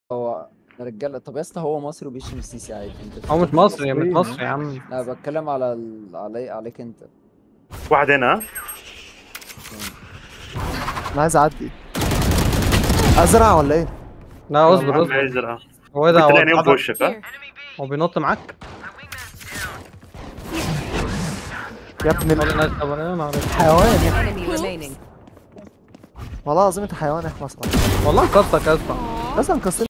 هو يا رجاله طب يا اسطى هو مصري وبيشتم السيسي عادي انت هو مش مصري مش مصريين. مصري يا عم لا بتكلم على ال... علي... عليك انت واحد هنا ها؟ انا عايز اعدي ازرع ولا ايه؟ لا اصبر واحد اصبر عايز يزرع. هو ايه ده هو تلاقي عينيهم في بيتحرك- وشك ها؟ هو بينط معاك يا ابن ولا ال- ناس طب انا ما اعرف حيوان يا Enemy remaining. والله العظيم انت حيوان يا احمد صلاح والله قصتك يا اسطى مثلا قصتي